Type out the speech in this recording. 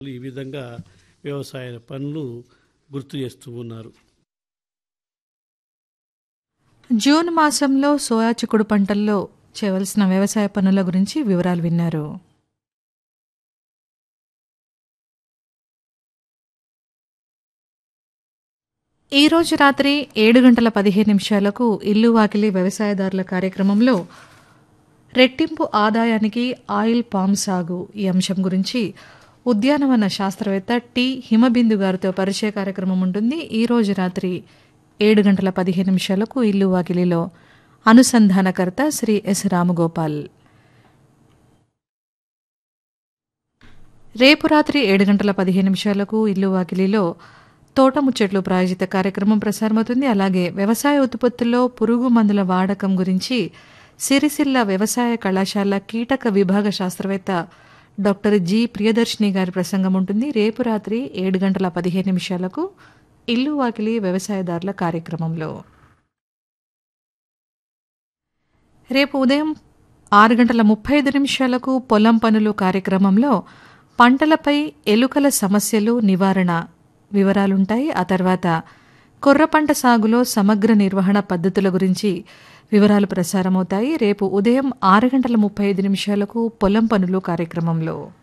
ఈ విధంగా వ్యవసాయ పనులు గుర్తు చేస్తూ ఉన్నారు జూన్ మాసంలో సోయా చిక్కుడు పంటల్లో చేయవలసిన వ్యవసాయ పనుల గురించి వివరాలు విన్నారు ఈ రోజు రాత్రి ఏడు గంటల పదిహేను నిమిషాలకు ఇల్లు వాకిలి వ్యవసాయదారుల కార్యక్రమంలో రెట్టింపు ఆదాయానికి ఆయిల్ పామ్ సాగు ఈ అంశం గురించి ఉద్యానవన శాస్త్రవేత్త టి హిమబిందు గారితో పరిచయ కార్యక్రమం ఉంటుంది ఈ రోజు రాత్రి ఏడు గంటల పదిహేను నిమిషాలకు ఇల్లు వాకిలిలో అనుసంధానకర్త శ్రీ ఎస్ రామగోపాల్ రేపు రాత్రి ఏడు గంటల పదిహేను నిమిషాలకు ఇల్లు వాకిలిలో తోట ముచ్చట్లు ప్రాయోజిత కార్యక్రమం ప్రసారమవుతుంది అలాగే వ్యవసాయ ఉత్పత్తుల్లో పురుగు మందుల వాడకం గురించి సిరిసిల్ల వ్యవసాయ కళాశాల కీటక విభాగ శాస్త్రవేత్త డాక్టర్ జి ప్రియదర్శిని గారి ప్రసంగం ఉంటుంది రేపు రాత్రి ఏడు గంటల పదిహేను నిమిషాలకు ఇల్లు వాకిలి వ్యవసాయదారుల కార్యక్రమంలో రేపు ఉదయం ఆరు గంటల ముప్పై ఐదు నిమిషాలకు పొలం పనులు కార్యక్రమంలో పంటలపై ఎలుకల సమస్యలు నివారణ వివరాలుంటాయి ఆ తర్వాత కొర్ర పంట సాగులో సమగ్ర నిర్వహణ పద్ధతుల గురించి వివరాలు ప్రసారమవుతాయి రేపు ఉదయం ఆరు గంటల ముప్పై ఐదు నిమిషాలకు పొలం పనులు కార్యక్రమంలో